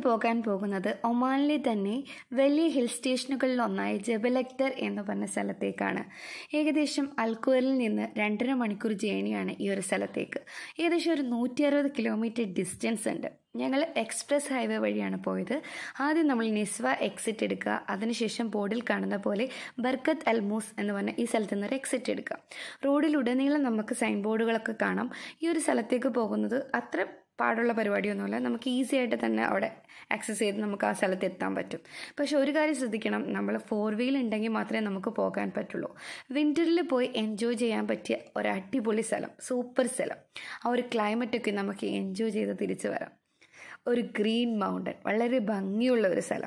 പോകാൻ പോകുന്നത് ഒമാനിലെ തന്നെ വലിയ ഹിൽ സ്റ്റേഷനുകളിൽ ഒന്നായ ജബൽ അക്തർ എന്ന് പറഞ്ഞ സ്ഥലത്തേക്കാണ് ഏകദേശം അൽക്കുവറിൽ നിന്ന് രണ്ടര മണിക്കൂർ ജേണിയാണ് ഈ ഒരു സ്ഥലത്തേക്ക് ഏകദേശം ഒരു നൂറ്റി അറുപത് കിലോമീറ്റർ ഡിസ്റ്റൻസ് ഉണ്ട് ഞങ്ങൾ എക്സ്പ്രസ് ഹൈവേ വഴിയാണ് പോയത് ആദ്യം നമ്മൾ നിസ്വ എക്സിറ്റ് എടുക്കുക അതിനുശേഷം ബോർഡിൽ കാണുന്ന പോലെ ബർക്കത്ത് അൽമൂസ് എന്ന് പറഞ്ഞ ഈ സ്ഥലത്ത് നിന്ന് ഒരു എക്സിറ്റ് എടുക്കുക റോഡിലുടനീളം നമുക്ക് സൈൻ ബോർഡുകളൊക്കെ കാണാം ഈ ഒരു സ്ഥലത്തേക്ക് പോകുന്നത് അത്ര പാടുള്ള പരിപാടിയൊന്നുമില്ല നമുക്ക് ഈസി ആയിട്ട് തന്നെ അവിടെ ആക്സസ് ചെയ്ത് നമുക്ക് ആ സ്ഥലത്ത് എത്താൻ പറ്റും പക്ഷെ ഒരു കാര്യം ശ്രദ്ധിക്കണം നമ്മൾ ഫോർ വീൽ ഉണ്ടെങ്കിൽ മാത്രമേ നമുക്ക് പോകാൻ പറ്റുള്ളൂ വിൻ്ററിൽ പോയി എൻജോയ് ചെയ്യാൻ പറ്റിയ ഒരു അടിപൊളി സ്ഥലം സൂപ്പർ സ്ഥലം ആ ഒരു ക്ലൈമറ്റൊക്കെ നമുക്ക് എൻജോയ് ചെയ്ത് തിരിച്ചു വരാം ഒരു ഗ്രീൻ മൗണ്ടൻ വളരെ ഭംഗിയുള്ള ഒരു സ്ഥലം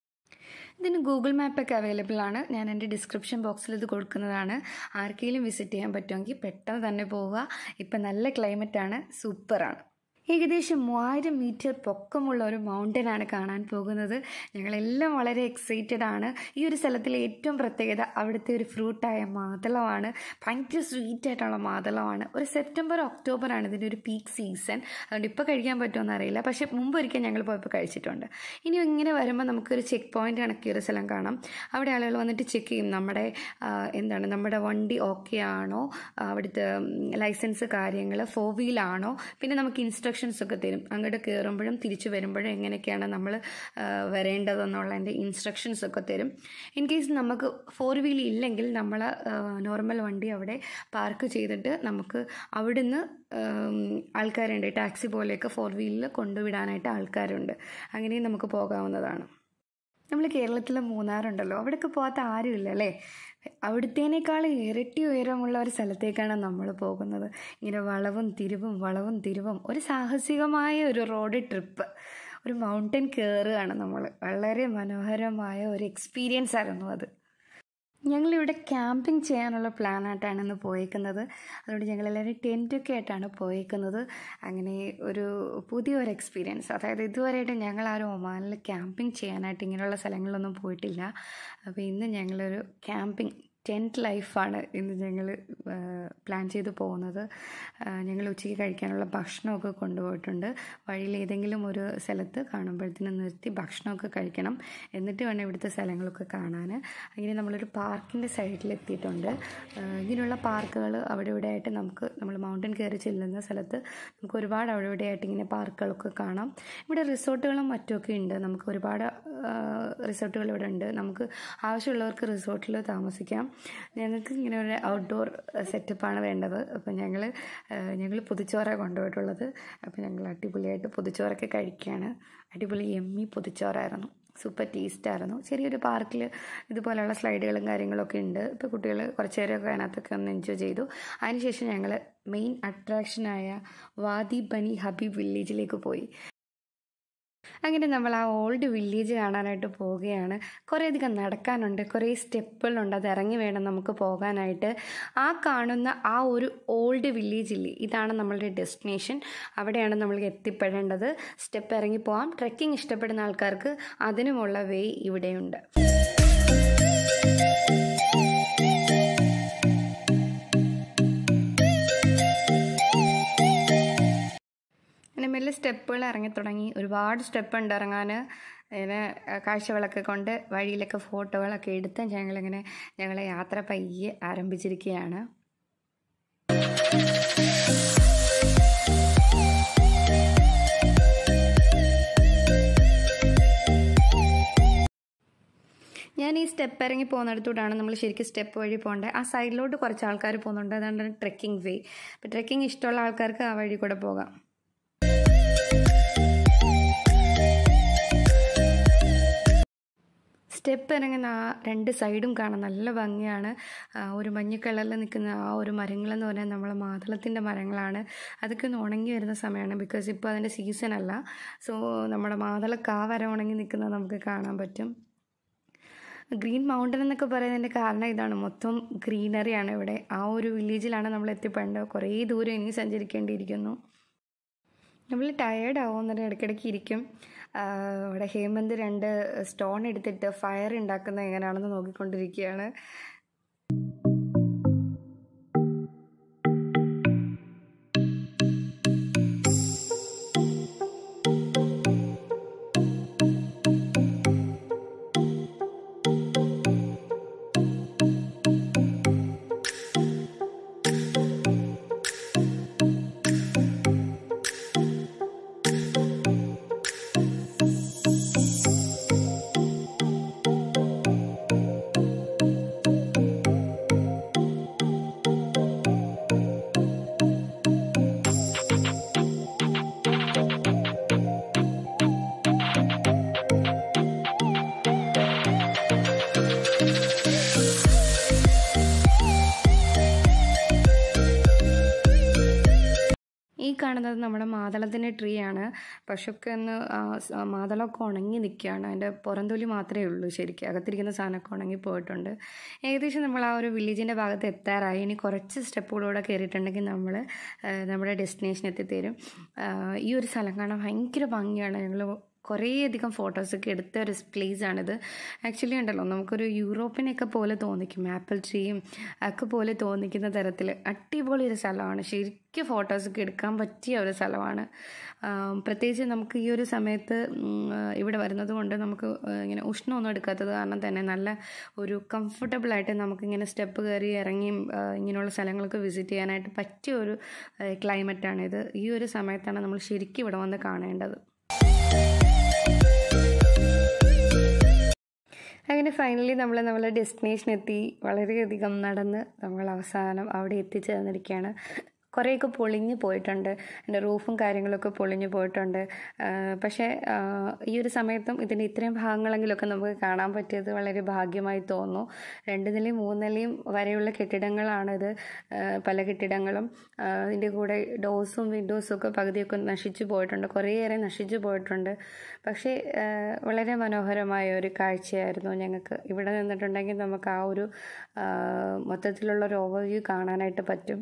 ഇതിന് ഗൂഗിൾ മാപ്പൊക്കെ അവൈലബിൾ ആണ് ഞാൻ എൻ്റെ ഡിസ്ക്രിപ്ഷൻ ബോക്സിൽ ഇത് കൊടുക്കുന്നതാണ് ആർക്കെങ്കിലും വിസിറ്റ് ചെയ്യാൻ പറ്റുമെങ്കിൽ പെട്ടെന്ന് തന്നെ പോവുക ഇപ്പം നല്ല ക്ലൈമറ്റാണ് സൂപ്പറാണ് ഏകദേശം മൂവായിരം മീറ്റർ പൊക്കമുള്ള ഒരു മൗണ്ടനാണ് കാണാൻ പോകുന്നത് ഞങ്ങളെല്ലാം വളരെ എക്സൈറ്റഡ് ആണ് ഈ ഒരു സ്ഥലത്തിലെ ഏറ്റവും പ്രത്യേകത അവിടുത്തെ ഒരു ഫ്രൂട്ടായ മാതളമാണ് ഭയങ്കര സ്വീറ്റ് ആയിട്ടുള്ള മാതളമാണ് ഒരു സെപ്റ്റംബർ ഒക്ടോബർ ആണ് ഇതിൻ്റെ ഒരു പീക്ക് സീസൺ അതുകൊണ്ട് ഇപ്പോൾ കഴിക്കാൻ പറ്റുമെന്ന് അറിയില്ല പക്ഷേ മുമ്പ് ഒരിക്കൽ ഞങ്ങൾ പോയപ്പോൾ കഴിച്ചിട്ടുണ്ട് ഇനി ഇങ്ങനെ വരുമ്പോൾ നമുക്കൊരു ചെക്ക് പോയിന്റ് കണക്കിയ ഒരു സ്ഥലം കാണാം അവിടെ ആളുകൾ വന്നിട്ട് ചെക്ക് ചെയ്യും നമ്മുടെ എന്താണ് നമ്മുടെ വണ്ടി ഓക്കെ ആണോ അവിടുത്തെ ലൈസൻസ് കാര്യങ്ങൾ ഫോർ വീലാണോ പിന്നെ നമുക്ക് ഇൻസ്ട്രക്ഷൻ ഇൻസ്ട്രക്ഷൻസ് ഒക്കെ തരും അങ്ങോട്ട് കയറുമ്പോഴും തിരിച്ചു വരുമ്പോഴും എങ്ങനെയൊക്കെയാണ് നമ്മൾ വരേണ്ടതെന്നുള്ളതിൻ്റെ ഇൻസ്ട്രക്ഷൻസ് ഒക്കെ തരും ഇൻ കേസ് നമുക്ക് ഫോർ വീൽ ഇല്ലെങ്കിൽ നമ്മൾ നോർമൽ വണ്ടി അവിടെ പാർക്ക് ചെയ്തിട്ട് നമുക്ക് അവിടുന്ന് ആൾക്കാരുണ്ട് ടാക്സി പോലെയൊക്കെ ഫോർ വീലിൽ കൊണ്ടുവിടാനായിട്ട് ആൾക്കാരുണ്ട് അങ്ങനെയും നമുക്ക് പോകാവുന്നതാണ് നമ്മൾ കേരളത്തിലെ മൂന്നാറുണ്ടല്ലോ അവിടെയൊക്കെ പോകാത്ത ആരുമില്ല അല്ലേ അവിടുത്തേനേക്കാൾ ഇരട്ടി ഉയരമുള്ള ഒരു സ്ഥലത്തേക്കാണ് നമ്മൾ പോകുന്നത് ഇങ്ങനെ വളവും തിരിവും വളവും തിരിവും ഒരു സാഹസികമായ ഒരു റോഡ് ട്രിപ്പ് ഒരു മൗണ്ടൻ കയറുകയാണ് നമ്മൾ വളരെ മനോഹരമായ ഒരു എക്സ്പീരിയൻസ് ആയിരുന്നു അത് ഞങ്ങളിവിടെ ക്യാമ്പിംഗ് ചെയ്യാനുള്ള പ്ലാനായിട്ടാണ് ഇന്ന് പോയേക്കുന്നത് അതുകൊണ്ട് ഞങ്ങളെല്ലാവരും ടെൻറ്റൊക്കെ ആയിട്ടാണ് പോയേക്കുന്നത് അങ്ങനെ ഒരു പുതിയൊരു എക്സ്പീരിയൻസ് അതായത് ഇതുവരെയായിട്ട് ഞങ്ങൾ ആരും ഒമാനിൽ ക്യാമ്പിംഗ് ചെയ്യാനായിട്ട് ഇങ്ങനെയുള്ള സ്ഥലങ്ങളിലൊന്നും പോയിട്ടില്ല അപ്പോൾ ഇന്ന് ഞങ്ങളൊരു ക്യാമ്പിംഗ് ടെൻറ്റ് ലൈഫാണ് ഇന്ന് ഞങ്ങൾ പ്ലാൻ ചെയ്ത് പോകുന്നത് ഞങ്ങൾ ഉച്ചയ്ക്ക് കഴിക്കാനുള്ള ഭക്ഷണമൊക്കെ കൊണ്ടുപോയിട്ടുണ്ട് വഴിയിൽ ഏതെങ്കിലും ഒരു സ്ഥലത്ത് കാണുമ്പോഴത്തേനും നിർത്തി ഭക്ഷണമൊക്കെ കഴിക്കണം എന്നിട്ട് വേണം ഇവിടുത്തെ സ്ഥലങ്ങളൊക്കെ കാണാൻ അങ്ങനെ നമ്മളൊരു പാർക്കിൻ്റെ സൈഡിൽ എത്തിയിട്ടുണ്ട് ഇങ്ങനെയുള്ള പാർക്കുകൾ അവിടെ ഇവിടെ ആയിട്ട് നമുക്ക് നമ്മൾ മൗണ്ടൻ കയറി ചെല്ലുന്ന സ്ഥലത്ത് നമുക്ക് ഒരുപാട് അവിടെ ഇവിടെ ആയിട്ട് ഇങ്ങനെ പാർക്കുകളൊക്കെ കാണാം ഇവിടെ റിസോർട്ടുകളും മറ്റുമൊക്കെ ഉണ്ട് നമുക്ക് ഒരുപാട് റിസോർട്ടുകൾ ഇവിടെ ഉണ്ട് നമുക്ക് ആവശ്യമുള്ളവർക്ക് റിസോർട്ടിൽ താമസിക്കാം ഞങ്ങൾക്ക് ഇങ്ങനെ ഒരു ഔട്ട്ഡോർ സെറ്റപ്പാണ് വേണ്ടത് അപ്പോൾ ഞങ്ങൾ ഞങ്ങൾ പൊതിച്ചോറാണ് കൊണ്ടുപോയിട്ടുള്ളത് അപ്പോൾ ഞങ്ങൾ അടിപൊളിയായിട്ട് പൊതിച്ചോറൊക്കെ കഴിക്കുകയാണ് അടിപൊളി എമ്മി പൊതിച്ചോറായിരുന്നു സൂപ്പർ ടേസ്റ്റായിരുന്നു ചെറിയൊരു പാർക്കിൽ ഇതുപോലെയുള്ള സ്ലൈഡുകളും കാര്യങ്ങളൊക്കെ ഉണ്ട് ഇപ്പോൾ കുട്ടികൾ കുറച്ച് നേരമൊക്കെ അതിനകത്തൊക്കെ ഒന്ന് എൻജോയ് ചെയ്തു അതിനുശേഷം ഞങ്ങൾ മെയിൻ അട്രാക്ഷനായ വാദി ബനി ഹബീബ് വില്ലേജിലേക്ക് പോയി അങ്ങനെ നമ്മൾ ആ ഓൾഡ് വില്ലേജ് കാണാനായിട്ട് പോവുകയാണ് കുറേയധികം നടക്കാനുണ്ട് കുറേ സ്റ്റെപ്പുകളുണ്ട് അത് ഇറങ്ങി വേണം നമുക്ക് പോകാനായിട്ട് ആ കാണുന്ന ആ ഒരു ഓൾഡ് വില്ലേജ് ഇല്ലേ ഇതാണ് നമ്മളുടെ ഡെസ്റ്റിനേഷൻ അവിടെയാണ് നമ്മൾ എത്തിപ്പെടേണ്ടത് സ്റ്റെപ്പ് ഇറങ്ങി പോകാം ട്രെക്കിംഗ് ഇഷ്ടപ്പെടുന്ന ആൾക്കാർക്ക് അതിനുമുള്ള വേ ഇവിടെയുണ്ട് അങ്ങനെ മെല്ലെ സ്റ്റെപ്പുകൾ ഇറങ്ങി തുടങ്ങി ഒരുപാട് സ്റ്റെപ്പ് ഉണ്ട് ഇറങ്ങാൻ ഇങ്ങനെ കാഴ്ചകളൊക്കെ കൊണ്ട് വഴിയിലൊക്കെ ഫോട്ടോകളൊക്കെ എടുത്ത് ഞങ്ങളിങ്ങനെ ഞങ്ങളെ യാത്ര പയ്യെ ആരംഭിച്ചിരിക്കുകയാണ് ഞാൻ ഈ സ്റ്റെപ്പ് ഇറങ്ങി പോകുന്നിടത്തൂടാണ് നമ്മൾ ശരിക്കും സ്റ്റെപ്പ് വഴി പോകേണ്ടത് ആ സൈഡിലോട്ട് കുറച്ച് ആൾക്കാർ പോകുന്നുണ്ട് അതുകൊണ്ട് ട്രെക്കിംഗ് വേ അപ്പോൾ ട്രെക്കിംഗ് ഇഷ്ടമുള്ള ആൾക്കാർക്ക് ആ വഴി കൂടെ പോകാം സ്റ്റെപ്പ് ഇറങ്ങുന്ന ആ രണ്ട് സൈഡും കാണാൻ നല്ല ഭംഗിയാണ് ഒരു മഞ്ഞ കളറിൽ നിൽക്കുന്ന ആ ഒരു മരങ്ങളെന്ന് പറഞ്ഞാൽ നമ്മളെ മാതളത്തിൻ്റെ മരങ്ങളാണ് അതൊക്കെ ഒന്ന് ഉണങ്ങി വരുന്ന സമയമാണ് ബിക്കോസ് ഇപ്പോൾ അതിൻ്റെ സീസൺ അല്ല സോ നമ്മുടെ മാതളക്കാ വരെ ഉണങ്ങി നിൽക്കുന്നത് നമുക്ക് കാണാൻ പറ്റും ഗ്രീൻ മൗണ്ടൻ എന്നൊക്കെ പറയുന്നതിൻ്റെ കാരണം ഇതാണ് മൊത്തം ഗ്രീനറിയാണ് ഇവിടെ ആ ഒരു വില്ലേജിലാണ് നമ്മൾ എത്തിപ്പെടേണ്ടത് കുറേ ദൂരം ഇനി സഞ്ചരിക്കേണ്ടിയിരിക്കുന്നു നമ്മൾ ടയേർഡ് ആവുമെന്നൊരു ഇടയ്ക്കിടയ്ക്ക് ഇരിക്കും ഇവിടെ ഹേമന്ത് രണ്ട് സ്റ്റോൺ എടുത്തിട്ട് ഫയർ ഉണ്ടാക്കുന്നത് എങ്ങനെയാണെന്ന് നോക്കിക്കൊണ്ടിരിക്കുകയാണ് കാണുന്നത് നമ്മുടെ മാതളത്തിൻ്റെ ട്രീ ആണ് പക്ഷൊക്കെ ഒന്ന് ആ, സ്- ആ മാതളമൊക്കെ ഉണങ്ങി നിൽക്കുകയാണ് അതിൻ്റെ പുറംതൊലി മാത്രമേ ഉള്ളൂ ശരിക്കും അകത്തിരിക്കുന്ന സാധനമൊക്കെ ഉണങ്ങി പോയിട്ടുണ്ട് ഏകദേശം നമ്മൾ ആ ഒരു വില്ലേജിൻ്റെ ഭാഗത്ത് എത്താറായി ഇനി കുറച്ച് സ്റ്റെപ്പുകളൂടെ കയറിയിട്ടുണ്ടെങ്കിൽ നമ്മൾ നമ്മുടെ ഡെസ്റ്റിനേഷൻ എത്തിത്തരും ആ, ഈ ഒരു സ്ഥലം കാണാൻ ഭയങ്കര ഭംഗിയാണ് ഞങ്ങൾ കുറേയധികം ഫോട്ടോസൊക്കെ എടുത്ത ഒരു പ്ലേസ് ആണിത് ആക്ച്വലി ഉണ്ടല്ലോ നമുക്കൊരു യൂറോപ്പിനെയൊക്കെ പോലെ തോന്നിക്കും ആപ്പിൾ ട്രീയും ഒക്കെ പോലെ തോന്നിക്കുന്ന തരത്തിൽ അടിപൊളി ഒരു സ്ഥലമാണ് ശരിക്കും ഫോട്ടോസൊക്കെ എടുക്കാൻ പറ്റിയ ഒരു സ്ഥലമാണ് ആം, പ്രത്യേകിച്ച് നമുക്ക് ഈ ഒരു സമയത്ത് ഉം, ആ, ഇവിടെ വരുന്നത് കൊണ്ട് നമുക്ക് ആ, ഇങ്ങനെ ഉഷ്ണമൊന്നും എടുക്കാത്തത് കാരണം തന്നെ നല്ല ഒരു കംഫർട്ടബിൾ ആയിട്ട് നമുക്കിങ്ങനെ സ്റ്റെപ്പ് കയറി ഇറങ്ങിയും ആ, ഇങ്ങനെയുള്ള സ്ഥലങ്ങളൊക്കെ വിസിറ്റ് ചെയ്യാനായിട്ട് പറ്റിയ ഒരു ക്ലൈമറ്റാണിത് ഈ ഒരു സമയത്താണ് നമ്മൾ ശരിക്കും ഇവിടെ വന്ന് കാണേണ്ടത് അങ്ങനെ ഫൈനലി നമ്മൾ നമ്മളെ ഡെസ്റ്റിനേഷൻ എത്തി വളരെയധികം നടന്ന് നമ്മൾ അവസാനം അവിടെ എത്തിച്ചേർന്നിരിക്കുകയാണ് കുറേയൊക്കെ പൊളിഞ്ഞു പോയിട്ടുണ്ട് എൻ്റെ റൂഫും കാര്യങ്ങളൊക്കെ പൊളിഞ്ഞു പോയിട്ടുണ്ട് ആ, പക്ഷേ ആ, ഈ ഒരു സമയത്തും ഇതിൻ്റെ ഇത്രയും ഭാഗങ്ങളെങ്കിലുമൊക്കെ നമുക്ക് കാണാൻ പറ്റിയത് വളരെ ഭാഗ്യമായി തോന്നുന്നു രണ്ട് നിലയും മൂന്ന് നിലയും വരെയുള്ള കെട്ടിടങ്ങളാണിത് ആ, പല കെട്ടിടങ്ങളും ആ, ഇതിൻ്റെ കൂടെ ഡോസും വിൻഡോസും ഒക്കെ പകുതിയൊക്കെ നശിച്ചു പോയിട്ടുണ്ട് കുറേയേറെ നശിച്ചു പോയിട്ടുണ്ട് പക്ഷേ ആ, വളരെ മനോഹരമായ ഒരു കാഴ്ചയായിരുന്നു ഞങ്ങൾക്ക് ഇവിടെ നിന്നിട്ടുണ്ടെങ്കിൽ നമുക്ക് ആ ഒരു ആ, മൊത്തത്തിലുള്ള ഒരു ഓവർവ്യൂ കാണാനായിട്ട് പറ്റും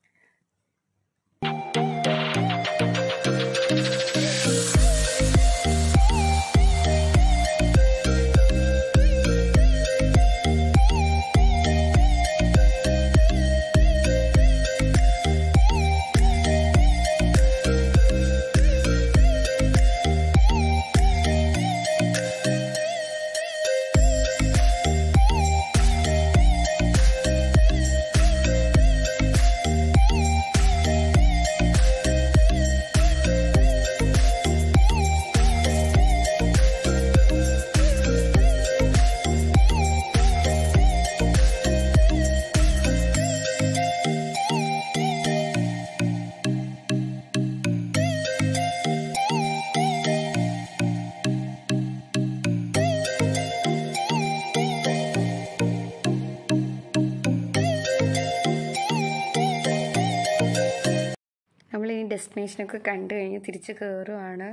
നമ്മൾ ഈ ഡെസ്റ്റിനേഷനൊക്കെ കണ്ടു കഴിഞ്ഞ് തിരിച്ച് കയറുവാണ്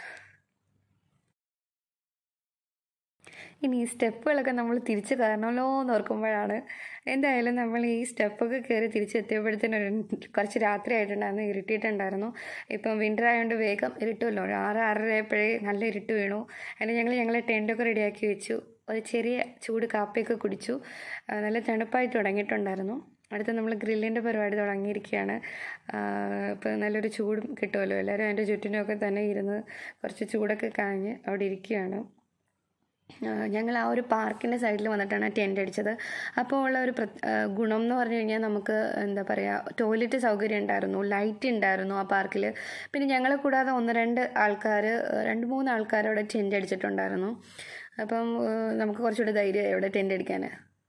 ഇനി ഈ സ്റ്റെപ്പുകളൊക്കെ നമ്മൾ തിരിച്ച് കയറണമല്ലോ എന്ന് ഓർക്കുമ്പോഴാണ് എന്തായാലും നമ്മൾ ഈ സ്റ്റെപ്പൊക്കെ കയറി തിരിച്ചെത്തിയപ്പോഴത്തേനും ഒരു കുറച്ച് രാത്രി ആയിട്ടുണ്ടായിരുന്നു ഇരുട്ടിയിട്ടുണ്ടായിരുന്നു ഇപ്പം വിൻ്റർ ആയതുകൊണ്ട് വേഗം ഇരുട്ടുമല്ലോ ഒരു ആറ് ആറര ആയപ്പോഴേ നല്ല ഇരുട്ട് വീണു അതിന് ഞങ്ങൾ ഞങ്ങളെ ടെൻറ്റൊക്കെ റെഡിയാക്കി വെച്ചു ഒരു ചെറിയ ചൂട് കാപ്പിയൊക്കെ കുടിച്ചു ആ, നല്ല തണുപ്പായി തുടങ്ങിയിട്ടുണ്ടായിരുന്നു അടുത്ത് നമ്മൾ ഗ്രില്ലിൻ്റെ പരിപാടി തുടങ്ങിയിരിക്കുകയാണ് ഇപ്പോൾ നല്ലൊരു ചൂടും കിട്ടുമല്ലോ എല്ലാവരും അതിൻ്റെ ചുറ്റിനുമൊക്കെ തന്നെ ഇരുന്ന് കുറച്ച് ചൂടൊക്കെ കാഞ്ഞ് അവിടെ ഇരിക്കുകയാണ് ആ, ഞങ്ങൾ ആ ഒരു പാർക്കിൻ്റെ സൈഡിൽ വന്നിട്ടാണ് ടെൻ്റ് അടിച്ചത് അപ്പോൾ ഉള്ള ഒരു പ്ര- ആ, ഗുണം എന്ന് പറഞ്ഞു കഴിഞ്ഞാൽ നമുക്ക് എന്താ പറയുക ടോയ്ലറ്റ് സൗകര്യം ഉണ്ടായിരുന്നു ലൈറ്റ് ഉണ്ടായിരുന്നു ആ പാർക്കിൽ പിന്നെ ഞങ്ങളെ കൂടാതെ ഒന്ന് രണ്ട് ആൾക്കാർ രണ്ട് മൂന്ന് ആൾക്കാർ അവിടെ ടെൻ്റ് അടിച്ചിട്ടുണ്ടായിരുന്നു അപ്പം ആ, നമുക്ക് കുറച്ചുകൂടി ധൈര്യമായി അവിടെ ടെൻ്റ് അടിക്കാൻ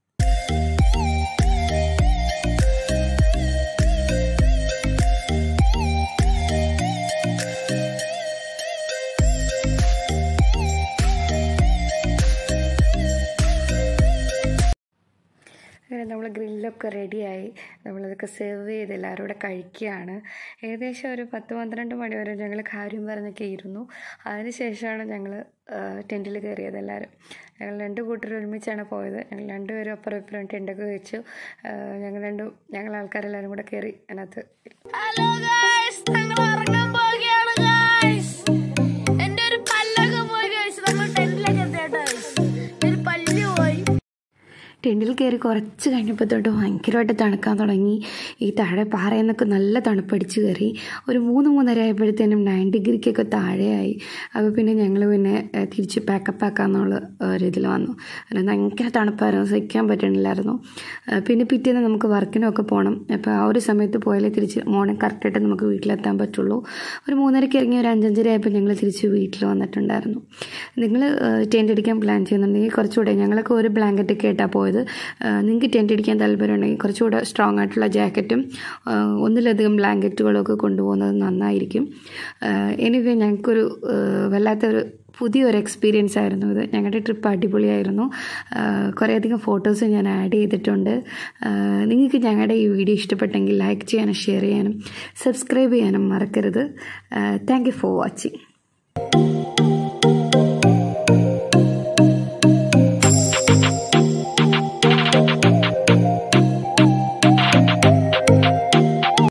അങ്ങനെ നമ്മൾ ഗ്രില്ലൊക്കെ റെഡിയായി നമ്മളതൊക്കെ സെർവ് ചെയ്ത് എല്ലാവരും കൂടെ കഴിക്കുകയാണ് ഏകദേശം ഒരു പത്ത് പന്ത്രണ്ട് മണി വരെ ഞങ്ങൾ കാര്യം പറഞ്ഞൊക്കെ ഇരുന്നു അതിന് ശേഷമാണ് ഞങ്ങൾ ടെൻറ്റിൽ കയറിയത് എല്ലാവരും ഞങ്ങൾ രണ്ട് കൂട്ടർ ഒരുമിച്ചാണ് പോയത് ഞങ്ങൾ രണ്ടുപേരും അപ്പുറം ഇപ്പുറം ടെൻറ്റൊക്കെ വെച്ചു ആ, ഞങ്ങൾ രണ്ടും ഞങ്ങൾ ആൾക്കാരെല്ലാവരും കൂടെ കയറി അതിനകത്ത് ഹലോ ഗൈസ് ഞങ്ങൾ ഇറങ്ങാൻ പോവുകയാണ് ഗൈസ് എന്റെ ഒരു പല്ലൊക്കെ പോയി ഗൈസ് നമ്മൾ ടെന്റിലൊക്കെ എത്തിയാട്ടോ ഗൈസ് ഒരു പല്ല് പോയി ടെൻറ്റിൽ കയറി കുറച്ച് കഴിഞ്ഞപ്പോൾ തൊട്ട് ഭയങ്കരമായിട്ട് തണുക്കാൻ തുടങ്ങി ഈ താഴെ പാറയിൽ നിന്നൊക്കെ നല്ല തണുപ്പടിച്ച് കയറി ഒരു മൂന്ന് മൂന്നര ആയപ്പോഴത്തേനും നയൻ ഡിഗ്രിക്കൊക്കെ താഴെയായി അപ്പോൾ പിന്നെ ഞങ്ങൾ പിന്നെ ഏഹ്, തിരിച്ച് പാക്കപ്പ് ആക്കാന്നുള്ള ഒരു ഇതിൽ വന്നു അല്ല ഭയങ്കര തണുപ്പായിരുന്നു സഹിക്കാൻ പറ്റണില്ലായിരുന്നു ഏഹ്, പിന്നെ പിറ്റേന്ന് നമുക്ക് വർക്കിനൊക്കെ പോകണം അപ്പോൾ ആ ഒരു സമയത്ത് പോയാലേ തിരിച്ച് മോർണിംഗ് കറക്റ്റായിട്ട് നമുക്ക് വീട്ടിലെത്താൻ പറ്റുള്ളൂ ഒരു മൂന്നരയ്ക്ക് ഇറങ്ങി ഒരു അഞ്ചഞ്ചര ആയപ്പോൾ ഞങ്ങൾ തിരിച്ച് വീട്ടിൽ വന്നിട്ടുണ്ടായിരുന്നു നിങ്ങൾ ടെൻ്റ് അടിക്കാൻ പ്ലാൻ ചെയ്യുന്നുണ്ടെങ്കിൽ കുറച്ചുകൂടെ ഞങ്ങളൊക്കെ ഒരു ബ്ലാങ്കറ്റ് ഒക്കെ ഇട്ടാണ് പോയത് പോയത് നിങ്ങൾക്ക് ടെൻ്റ് അടിക്കാൻ താല്പര്യമുണ്ടെങ്കിൽ കുറച്ചുകൂടെ സ്ട്രോങ് ആയിട്ടുള്ള ജാക്കറ്റും ഒന്നിലധികം ബ്ലാങ്കറ്റുകളും ഒക്കെ കൊണ്ടുപോകുന്നത് നന്നായിരിക്കും എനിവേ ഞങ്ങൾക്കൊരു വല്ലാത്തൊരു പുതിയൊരു എക്സ്പീരിയൻസ് ആയിരുന്നു ഇത് ഞങ്ങളുടെ ട്രിപ്പ് അടിപൊളിയായിരുന്നു കുറേയധികം ഫോട്ടോസ് ഞാൻ ആഡ് ചെയ്തിട്ടുണ്ട് നിങ്ങൾക്ക് ഞങ്ങളുടെ ഈ വീഡിയോ ഇഷ്ടപ്പെട്ടെങ്കിൽ ലൈക്ക് ചെയ്യാനും ഷെയർ ചെയ്യാനും സബ്സ്ക്രൈബ് ചെയ്യാനും മറക്കരുത് താങ്ക് യു ഫോർ വാച്ചിങ്